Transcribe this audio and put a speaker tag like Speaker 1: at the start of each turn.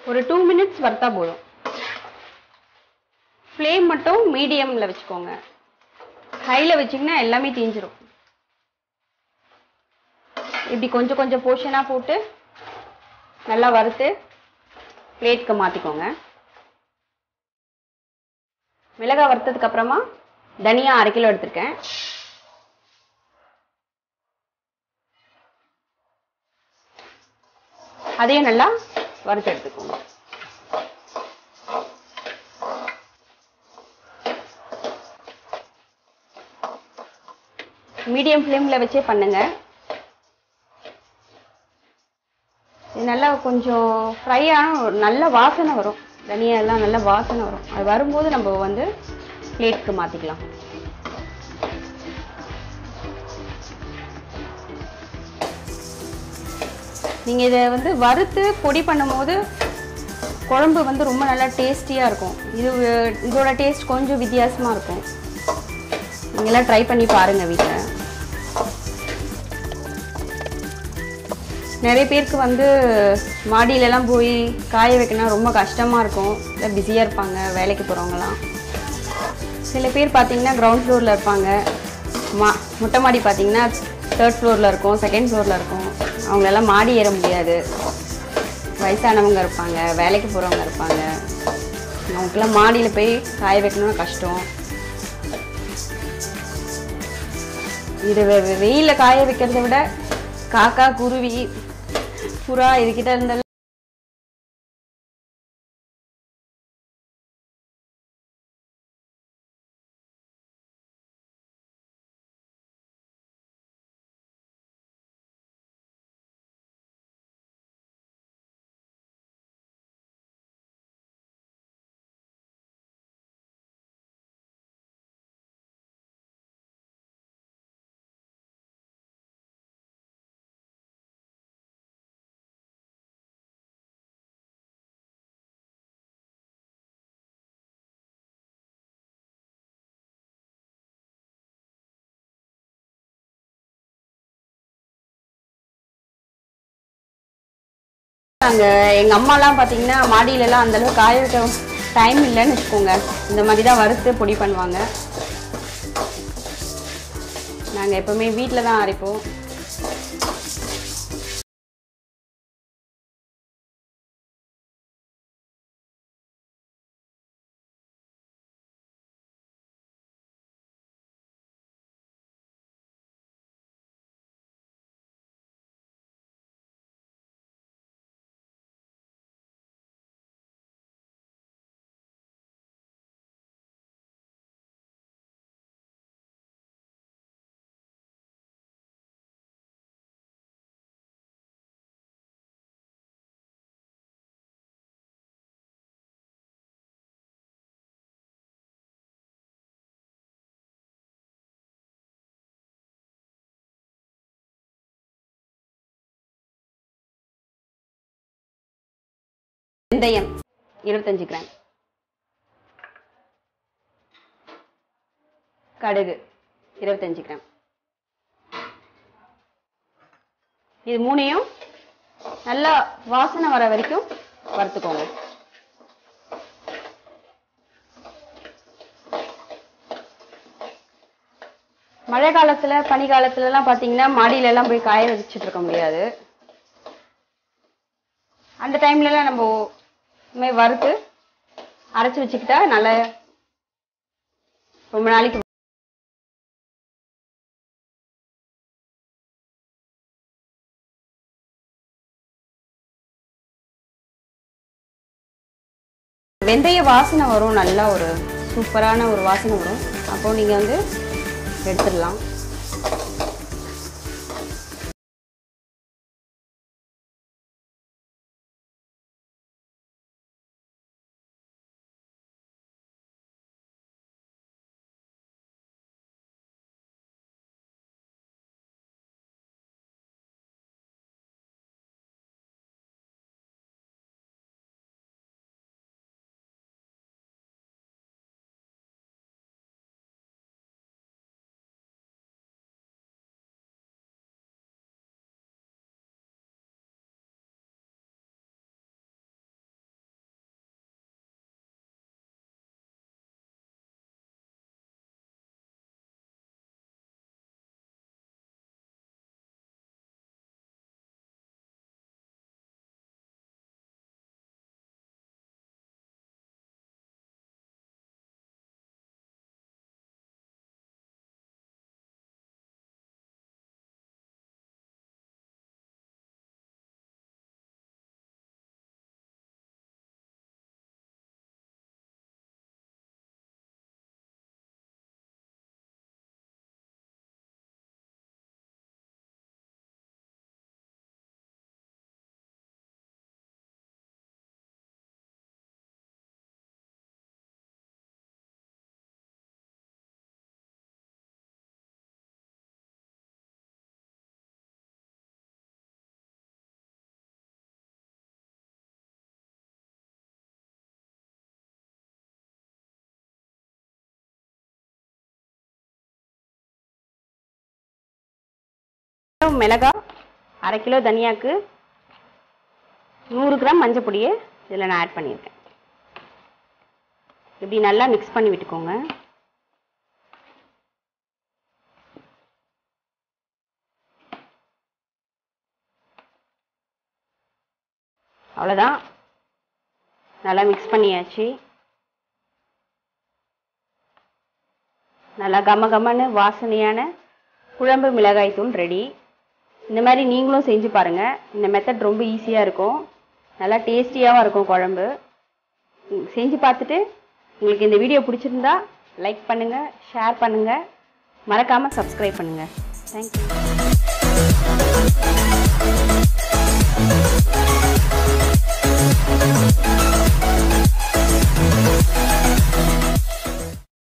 Speaker 1: ஒரு two minutes வறுத்தா போதும் ஃப்ளேம் மட்டும் மீடியமில் வச்சுக்கோங்க ஹையில் வச்சிங்கன்னா எல்லாமே தீஞ்சிரும் இப்படி கொஞ்சம் கொஞ்சம் போர்ஷனாக போட்டு நல்லா வறுத்து பிளேட்க்கு மாற்றிக்கோங்க மிளகாய் வறுத்ததுக்கு அப்புறமா தனியா அரை கிலோ எடுத்திருக்கேன் அதையும் நல்லா வறுத்து எடுத்துக்கோங்க மீடியம் ஃப்ளேமில் வச்சே பண்ணுங்க இது நல்லா கொஞ்சம் ஃப்ரை ஆனால் ஒரு நல்ல வாசனை வரும் தனியா எல்லாம் நல்ல வாசனை வரும் அது வரும்போது நம்ம வந்து பிளேட்க்கு மாற்றிக்கலாம் நீங்கள் இதை வந்து வறுத்து பொடி பண்ணும்போது குழம்பு வந்து ரொம்ப நல்லா டேஸ்டியாக இருக்கும் இது இதோட டேஸ்ட் கொஞ்சம் வித்தியாசமாக இருக்கும் நீங்களாம் ட்ரை பண்ணி பாருங்கள் வீட்டில் நிறைய பேருக்கு வந்து மாடியிலலாம் போய் காய வைக்கணும் ரொம்ப கஷ்டமாக இருக்கும் இல்லை பிஸியாக இருப்பாங்க வேலைக்கு போகிறவங்களாம் சில பேர் பார்த்தீங்கன்னா கிரவுண்ட் ஃப்ளோரில் இருப்பாங்க மா மொட்டை மாடி பார்த்தீங்கன்னா தேர்ட் ஃப்ளோரில் இருக்கும் செகண்ட் ஃப்ளோரில் இருக்கும் அவங்களெல்லாம் மாடி ஏற முடியாது வயசானவங்க இருப்பாங்க வேலைக்கு போகிறவங்க இருப்பாங்க அவங்களுக்குலாம் மாடியில் போய் காய வைக்கணும்னா கஷ்டம் இது வெயிலில் காய வைக்கிறத விட காக்கா குருவி புறா இதுகிட்ட இருந்தாலும் நாங்க எங்க அம்மாலாம் பாத்தீங்கன்னா மாடியில எல்லாம் அந்த அளவுக்கு காய வைக்க டைம் இல்லைன்னு வச்சுக்கோங்க இந்த மாதிரி தான் வறுத்து பொடி பண்ணுவாங்க நாங்க எப்பவுமே வீட்டில் தான் அரைப்போம் வெந்தயம் இருபத்தஞ்சு கிராம் கடுகு இருபத்தஞ்சு கிராம் இது மூணையும் நல்லா வாசனை வர வரைக்கும் வறுத்துக்கோங்க மழை காலத்துல பனி காலத்துல எல்லாம் பாத்தீங்கன்னா மாடியில எல்லாம் போய் காய வச்சுட்டு இருக்க முடியாது அந்த டைம்ல எல்லாம் நம்ம இந்த மாதிரி வறுத்து அரைச்சு வச்சுக்கிட்டா நல்ல ரொம்ப நாளைக்கு வெந்தய வாசனை வரும் நல்லா ஒரு சூப்பரான ஒரு வாசனை வரும் அப்போ நீங்க வந்து எடுத்துடலாம் மிளகா அரை கிலோ தனியாக்கு நூறு கிராம் மஞ்சள் பொடியை இதில் நான் ஆட் பண்ணியிருக்கேன் இப்படி நல்லா மிக்ஸ் பண்ணி விட்டுக்கோங்க அவ்வளோதான் நல்லா மிக்ஸ் பண்ணியாச்சு நல்லா கம கமன்னு வாசனையான குழம்பு மிளகாய் தூள் ரெடி இந்த மாதிரி நீங்களும் செஞ்சு பாருங்கள் இந்த மெத்தட் ரொம்ப ஈஸியாக இருக்கும் நல்லா டேஸ்டியாகவும் இருக்கும் குழம்பு ம், செஞ்சு பார்த்துட்டு உங்களுக்கு இந்த வீடியோ பிடிச்சிருந்தா லைக் பண்ணுங்கள் ஷேர் பண்ணுங்கள் மறக்காமல் சப்ஸ்கிரைப் பண்ணுங்கள் தேங்க்யூ